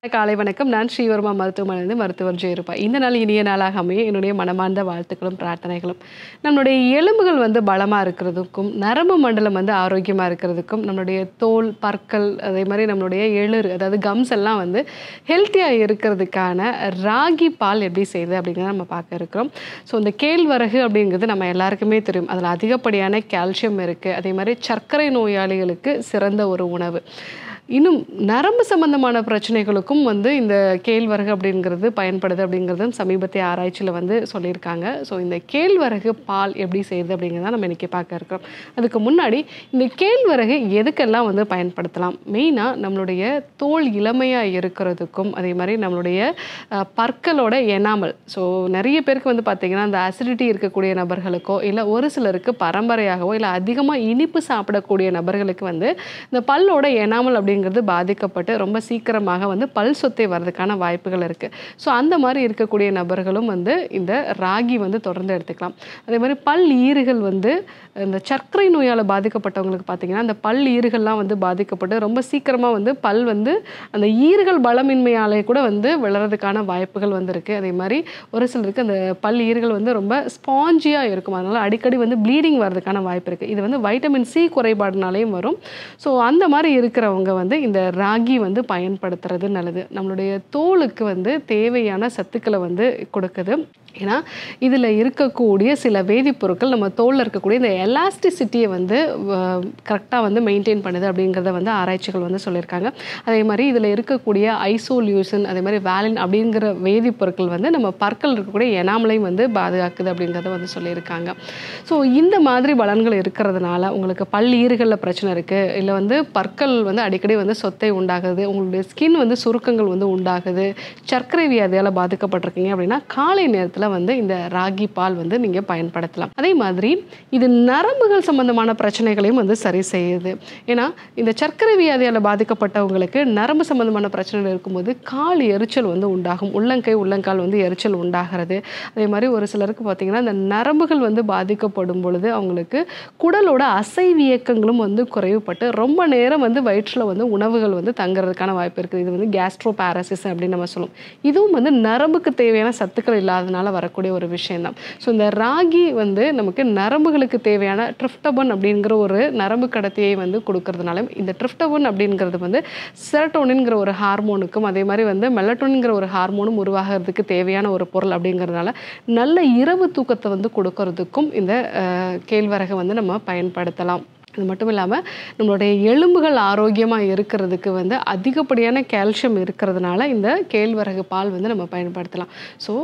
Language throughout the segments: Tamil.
காலை வணக்கம் நான் ஸ்ரீவர்மா மருத்துவமனையிலிருந்து மருத்துவர் ஜெயருப்பா இந்த நாள் இனிய நாளாக அமைய என்னுடைய மனமார்ந்த வாழ்த்துக்களும் பிரார்த்தனைகளும் நம்மளுடைய எலும்புகள் வந்து பலமாக இருக்கிறதுக்கும் நரம்பு மண்டலம் வந்து ஆரோக்கியமாக இருக்கிறதுக்கும் நம்மளுடைய தோல் பற்கள் அதே மாதிரி நம்மளுடைய எழுறு அதாவது கம்ஸ் எல்லாம் வந்து ஹெல்த்தியாக இருக்கிறதுக்கான ராகி பால் எப்படி செய்யுது அப்படிங்கிறத நம்ம பார்க்க இருக்கிறோம் ஸோ இந்த கேழ்வரகு அப்படிங்கிறது நம்ம எல்லாருக்குமே தெரியும் அதில் அதிகப்படியான கால்சியம் இருக்குது அதே மாதிரி சர்க்கரை நோயாளிகளுக்கு சிறந்த ஒரு உணவு இன்னும் நரம்பு சம்பந்தமான பிரச்சனைகளுக்கும் வந்து இந்த கேழ்வரகு அப்படிங்கிறது பயன்படுது அப்படிங்கிறதும் சமீபத்திய ஆராய்ச்சியில் வந்து சொல்லியிருக்காங்க ஸோ இந்த கேழ்வரகு பால் எப்படி செய்யுது அப்படிங்கிறத நம்ம இன்றைக்கி பார்க்க இருக்கிறோம் அதுக்கு முன்னாடி இந்த கேழ்வரகு எதுக்கெல்லாம் வந்து பயன்படுத்தலாம் மெயினாக நம்மளுடைய தோல் இளமையாக இருக்கிறதுக்கும் அதே மாதிரி நம்மளுடைய அஹ், பற்களோட எனாமல் ஸோ நிறைய பேருக்கு வந்து பார்த்திங்கன்னா அந்த அசிடிட்டி இருக்கக்கூடிய நபர்களுக்கோ இல்லை ஒரு சிலருக்கு பரம்பரையாகவோ இல்லை அதிகமாக இனிப்பு சாப்பிடக்கூடிய நபர்களுக்கு வந்து இந்த பல்லோட எனாமல் அப்படிங்கிறது பாதிக்கப்பட்டு ரொம்ப சீக்கிரமாக வந்து பல் சொத்தை வர்றதுக்கான வாய்ப்புகள் இருக்குது ஸோ அந்த மாதிரி இருக்கக்கூடிய நபர்களும் வந்து இந்த ராகி வந்து தொடர்ந்து எடுத்துக்கலாம் அதே மாதிரி பல் ஈறுகள் வந்து இந்த சர்க்கரை நோயால் பாதிக்கப்பட்டவங்களுக்கு பார்த்தீங்கன்னா அந்த பல் ஈறுகள்லாம் வந்து பாதிக்கப்பட்டு ரொம்ப சீக்கிரமாக வந்து பல் வந்து அந்த ஈறுகள் பலமின்மையாலே கூட வந்து விழறதுக்கான வாய்ப்புகள் வந்து இருக்குது அதே மாதிரி ஒரு சிலருக்கு அந்த பல் ஈறுகள் வந்து ரொம்ப ஸ்பாஞ்சியாக இருக்கும் அதனால் அடிக்கடி வந்து ப்ளீடிங் வர்றதுக்கான வாய்ப்பு இருக்குது இது வந்து வைட்டமின் சி குறைபாடுனாலையும் வரும் ஸோ அந்த மாதிரி இருக்கிறவங்க வந்து இந்த ராகி வந்து பயன்படுத்துறது நல்லது நம்மளுடைய தோலுக்கு வந்து தேவையான சத்துக்களை வந்து கொடுக்குது ஏன்னா இதில் இருக்கக்கூடிய சில வேதிப்பொருட்கள் நம்ம தோலில் இருக்கக்கூடிய இந்த எலாஸ்டிசிட்டியை வந்து கரெக்டாக வந்து மெயின்டைன் பண்ணுது அப்படிங்கிறத வந்து ஆராய்ச்சிகள் வந்து சொல்லியிருக்காங்க அதே மாதிரி இதில் இருக்கக்கூடிய ஐசோலியூசன் அதே மாதிரி வேலின் அப்படிங்கிற வேதிப்பொருட்கள் வந்து நம்ம பற்கள் இருக்கக்கூடிய எனாமலையும் வந்து பாதுகாக்குது அப்படிங்கிறத வந்து சொல்லியிருக்காங்க ஸோ இந்த மாதிரி பலன்கள் இருக்கிறதுனால உங்களுக்கு பல் ஈறுகளில் பிரச்சனை இருக்குது இல்லை வந்து பற்கள் வந்து அடிக்கடி வந்து சொத்தை உண்டாகுது உங்களுடைய ஸ்கின் வந்து சுருக்கங்கள் வந்து உண்டாகுது சர்க்கரை வியாதியால் பாதிக்கப்பட்டிருக்கீங்க அப்படின்னா காலை நேரத்தில் வந்து இந்த ராகி பால் வந்து நீங்கள் பயன்படுத்தலாம் அதே மாதிரி இது நரம்புகள் சம்பந்தமான பிரச்சனைகளையும் வந்து சரி செய்யுது ஏன்னா இந்த சர்க்கரை வியாதியால் பாதிக்கப்பட்டவங்களுக்கு நரம்பு சம்பந்தமான பிரச்சனைகள் இருக்கும்போது கால் எரிச்சல் வந்து உண்டாகும் உள்ளங்கை உள்ளங்கால் வந்து எரிச்சல் உண்டாகிறது அதே மாதிரி ஒரு சிலருக்கு பார்த்தீங்கன்னா இந்த நரம்புகள் வந்து பாதிக்கப்படும் பொழுது அவங்களுக்கு குடலோட அசைவியக்கங்களும் வந்து குறைவுபட்டு ரொம்ப நேரம் வந்து வயிற்றில் வந்து உணவுகள் வந்து தங்குறதுக்கான வாய்ப்பு இருக்குது இது வந்து கேஸ்ட்ரோ பேரசிஸ் அப்படின்னு நம்ம சொல்லுவோம் இதுவும் வந்து நரம்புக்கு தேவையான சத்துக்கள் இல்லாதனால வரக்கூடிய ஒரு விஷயம்தான் ஸோ இந்த ராகி வந்து நமக்கு நரம்புகளுக்கு தேவையான ட்ரிப்டபன் அப்படிங்கிற ஒரு நரம்பு கடத்தியை வந்து கொடுக்கறதுனால இந்த ட்ரிப்டபன் அப்படிங்கிறது வந்து செரட்டோனின்ங்கிற ஒரு ஹார்மோனுக்கும் அதே மாதிரி வந்து மெலட்டோனின்ங்கிற ஒரு ஹார்மோனும் உருவாகிறதுக்கு தேவையான ஒரு பொருள் அப்படிங்கிறதுனால நல்ல இரவு தூக்கத்தை வந்து கொடுக்கறதுக்கும் இந்த அஹ், கேழ்வரகை வந்து நம்ம பயன்படுத்தலாம் இது மட்டும் இல்லாமல் நம்மளுடைய எலும்புகள் ஆரோக்கியமாக இருக்கிறதுக்கு வந்து அதிகப்படியான கால்சியம் இருக்கிறதுனால இந்த கேழ்வரகு பால் வந்து நம்ம பயன்படுத்தலாம் ஸோ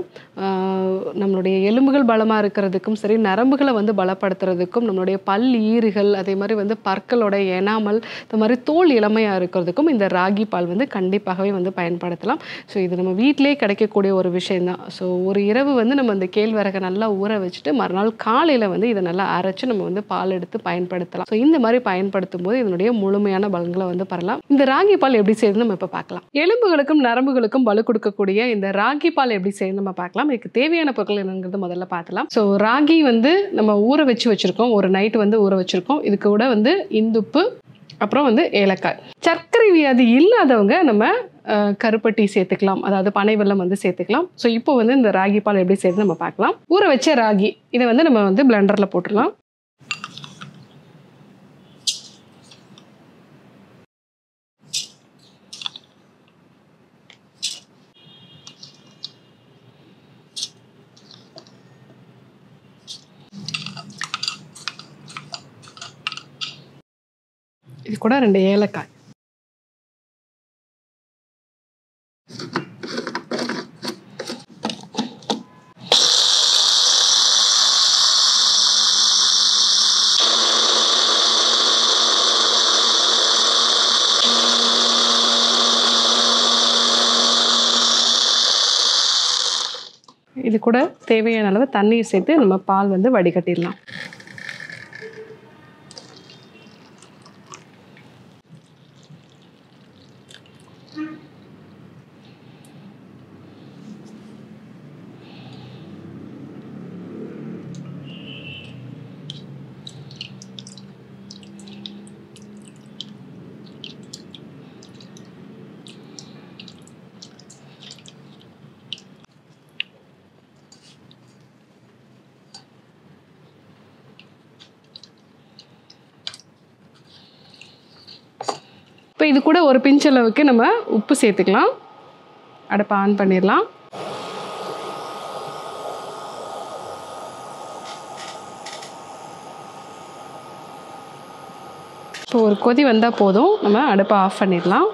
நம்மளுடைய எலும்புகள் பலமாக இருக்கிறதுக்கும் சரி நரம்புகளை வந்து பலப்படுத்துறதுக்கும் நம்மளுடைய பல் ஈறுகள் அதே மாதிரி வந்து பற்களோட எனாமல் இந்த மாதிரி தோல் இளமையாக இருக்கிறதுக்கும் இந்த ராகி பால் வந்து கண்டிப்பாகவே வந்து பயன்படுத்தலாம் ஸோ இது நம்ம வீட்டிலே கிடைக்கக்கூடிய ஒரு விஷயம்தான் ஸோ ஒரு இரவு வந்து நம்ம இந்த கேழ்வரகை நல்லா ஊற வச்சுட்டு மறுநாள் காலையில் வந்து இதை நல்லா அரைச்சு நம்ம வந்து பால் எடுத்து பயன்படுத்தலாம் ஸோ இந்த மாதிரி பயன்படுத்தும் போது இதனுடைய முழுமையான பலன்களை வந்து பெறலாம் இந்த ராகி பால் எப்படி செய்யுதுன்னு நம்ம இப்போ பார்க்கலாம் எலும்புகளுக்கும் நரம்புகளுக்கும் வலு கொடுக்கக்கூடிய இந்த ராகி பால் எப்படி செய்யுதுன்னு நம்ம பார்க்கலாம் இதுக்கு தேவையான பொருட்கள் என்னங்கிறது முதல்ல பார்க்கலாம் ஸோ ராகி வந்து நம்ம ஊற வச்சு வச்சிருக்கோம் ஒரு நைட் வந்து ஊற வச்சிருக்கோம் இதுக்கு கூட வந்து இந்துப்பு அப்புறம் வந்து ஏலக்காய் சர்க்கரை வியாதி இல்லாதவங்க நம்ம அஹ், கருப்பட்டி சேர்த்துக்கலாம் அதாவது பனை வெல்லம் வந்து சேர்த்துக்கலாம் ஸோ இப்போ வந்து இந்த ராகி பால் எப்படி செய்யுது நம்ம பார்க்கலாம் ஊற வச்ச ராகி இதை வந்து நம்ம வந்து பிளெண்டரில் போட்டுடலாம் இது கூட ரெண்டு ஏலக்காய் இது கூட தேவையான அளவு தண்ணீர் சேர்த்து நம்ம பால் வந்து வடிகட்டிடலாம் இப்போ இது கூட ஒரு பிஞ்ச் அளவுக்கு நம்ம உப்பு சேர்த்துக்கலாம் அடுப்பை ஆன் பண்ணிடலாம் இப்போ ஒரு கொதி வந்தால் போதும் நம்ம அடுப்பை ஆஃப் பண்ணிடலாம்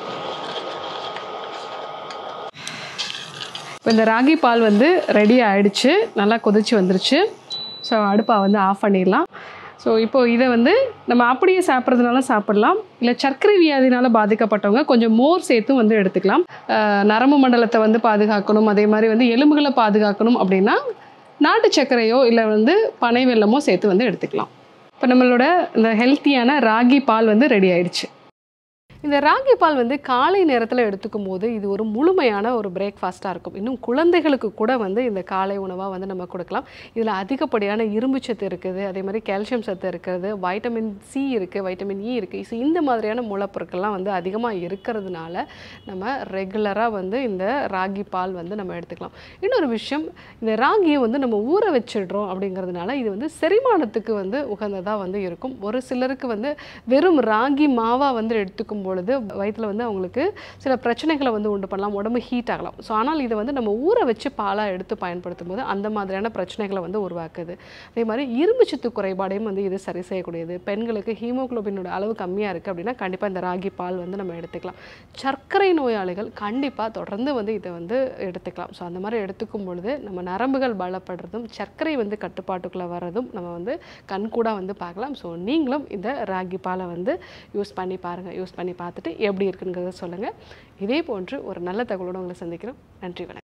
இப்போ இந்த ராகி பால் வந்து ரெடி ஆயிடுச்சு நல்லா கொதிச்சு வந்துருச்சு ஸோ அடுப்பை வந்து ஆஃப் பண்ணிடலாம் ஸோ இப்போ இதை வந்து நம்ம அப்படியே சாப்பிட்றதுனால சாப்பிடலாம் இல்லை சர்க்கரை வியாதினால் பாதிக்கப்பட்டவங்க கொஞ்சம் மோர் சேர்த்தும் வந்து எடுத்துக்கலாம் அஹ் நரம்பு மண்டலத்தை வந்து பாதுகாக்கணும் அதே மாதிரி வந்து எலும்புகளை பாதுகாக்கணும் அப்படின்னா நாட்டு சர்க்கரையோ இல்லை வந்து பனை வெல்லமோ சேர்த்து வந்து எடுத்துக்கலாம் இப்போ நம்மளோட இந்த ஹெல்த்தியான ராகி பால் வந்து ரெடி ஆயிடுச்சு இந்த ராகி பால் வந்து காலை நேரத்தில் எடுத்துக்கும் போது இது ஒரு முழுமையான ஒரு பிரேக்ஃபாஸ்ட்டாக இருக்கும் இன்னும் குழந்தைகளுக்கு கூட வந்து இந்த காலை உணவாக வந்து நம்ம கொடுக்கலாம் இதில் அதிகப்படியான இரும்பு சத்து இருக்குது அதே மாதிரி கால்சியம் சத்து இருக்கிறது வைட்டமின் சி இருக்குது வைட்டமின் இ இருக்குது ஸோ இந்த மாதிரியான மூலப்பொருட்கள்லாம் வந்து அதிகமாக இருக்கிறதுனால நம்ம ரெகுலராக வந்து இந்த ராகி பால் வந்து நம்ம எடுத்துக்கலாம் இன்னொரு விஷயம் இந்த ராகியை வந்து நம்ம ஊற வச்சிடுறோம் அப்படிங்கிறதுனால இது வந்து செரிமானத்துக்கு வந்து உகந்ததாக வந்து இருக்கும் ஒரு சிலருக்கு வந்து வெறும் ராகி மாவாக வந்து எடுத்துக்கும் பொழுது வயிற்றில் வந்து அவங்களுக்கு சில பிரச்சனைகளை வந்து உண்டு பண்ணலாம் உடம்பு ஹீட் ஆகலாம் ஸோ ஆனால் இதை வந்து நம்ம ஊற வச்சு பாலாக எடுத்து பயன்படுத்தும் போது அந்த மாதிரியான பிரச்சனைகளை வந்து உருவாக்குது அதே மாதிரி இரும்பு சத்து குறைபாடையும் வந்து இது சரி செய்யக்கூடியது பெண்களுக்கு ஹீமோகுளோபினோட அளவு கம்மியாக இருக்குது அப்படின்னா கண்டிப்பாக இந்த ராகி பால் வந்து நம்ம எடுத்துக்கலாம் சர்க்கரை நோயாளிகள் கண்டிப்பாக தொடர்ந்து வந்து இதை வந்து எடுத்துக்கலாம் ஸோ அந்த மாதிரி எடுத்துக்கும் பொழுது நம்ம நரம்புகள் பலப்படுறதும் சர்க்கரை வந்து கட்டுப்பாட்டுக்குள்ளே வர்றதும் நம்ம வந்து கண்கூடாக வந்து பார்க்கலாம் ஸோ நீங்களும் இந்த ராகி பாலை வந்து யூஸ் பண்ணி பாருங்கள் யூஸ் பண்ணி பார்த்துட்டு எப்படி இருக்குங்கிறத சொல்லுங்கள் இதே போன்று ஒரு நல்ல தகவலோடு உங்களை சந்திக்கிறோம் நன்றி வணக்கம்